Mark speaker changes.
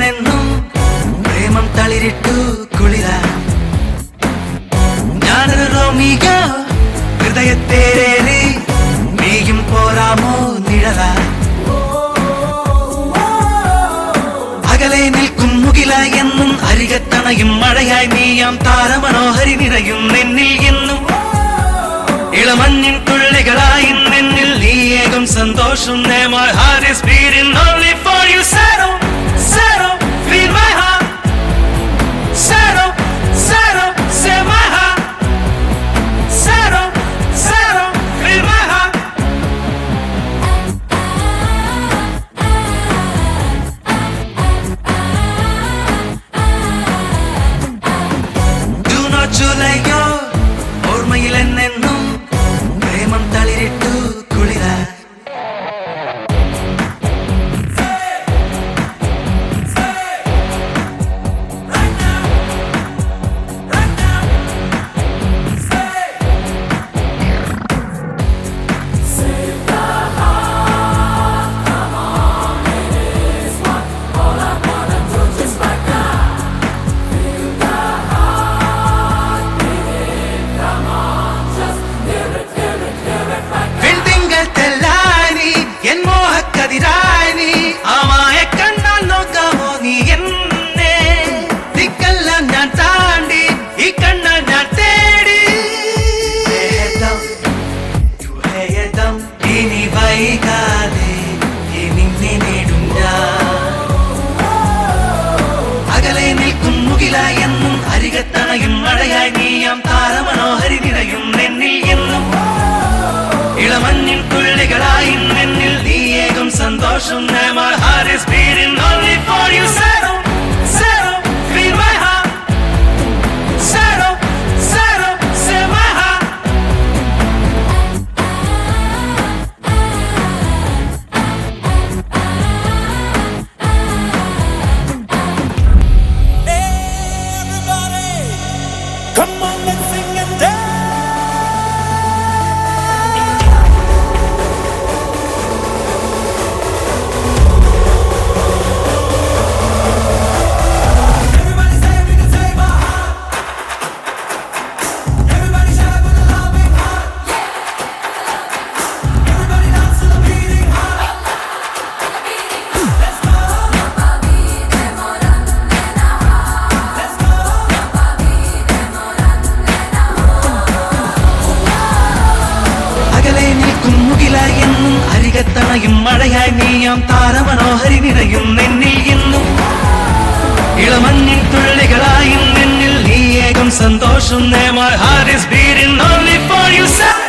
Speaker 1: എന്നെന്നും പ്രേമം തളിരിട്ടു കുളിര ഞാനൊരു റോമിക ഹൃദയത്തേരേറി നീയും പോരാമോ നിഴല അകലെ നിൽക്കും മുകില എന്നും അരികത്തണയും മഴയായി നീയാം താരമനോഹരി നിറയും നിന്നിൽ എന്നും ഇളമഞ്ഞിൻ തുള്ളികളായി നിന്നിൽ നീയേകും സന്തോഷം My heart is beating only for you Settle, settle, feel my heart Settle, settle, say my heart Settle, settle, feel my heart Do not ചുലയോ ഓർമ്മയിൽ എന്നെന്നും പ്രേമം തളിരിട്ടു കുളിര വെൺതിങ്കൾ തെല്ലായി നീ എൻ മോഹക്കതിരായി നീ ആമായ കണ്ണാൽ നോക്കാമോ നീ എന്നെ ദിക്കെല്ലാം ഞാൻ താണ്ടി ഈ കണ്ണാൽ ഞാൻ തേടി ഏതം, ഏതം, ഇനി വൈകാതെ ഇനി നേടും ഞാൻ അകലെ നിൽക്കും മുകിലായി എന്നും അരികത്തണയും മഴയായി നീയാം താരമനോഹരി നിറയും നിന്നിൽ എന്നും ഇളമഞ്ഞിൻ തുള്ളികളായി നിന്നിൽ നീയേകും സന്തോഷം My heart is beating only for you Settle, settle, feel my heart Settle, settle, say my heart
Speaker 2: Everybody, come on, let's sing and dance. Everybody say we can save our heart. Everybody shout with a loving heart. Everybody dance to the beating heart. Let's go. Let's go.
Speaker 1: അകലെ നിൽക്കും മുകിലായി എന്നും അരികത്തണയും മഴയായി നീയാം താരമനോഹരി നിറയും നിന്നിൽ എന്നും ഇളമഞ്ഞിൻ തുള്ളികളായും നിന്നിൽ നീയേകും സന്തോഷം My heart is beating only for you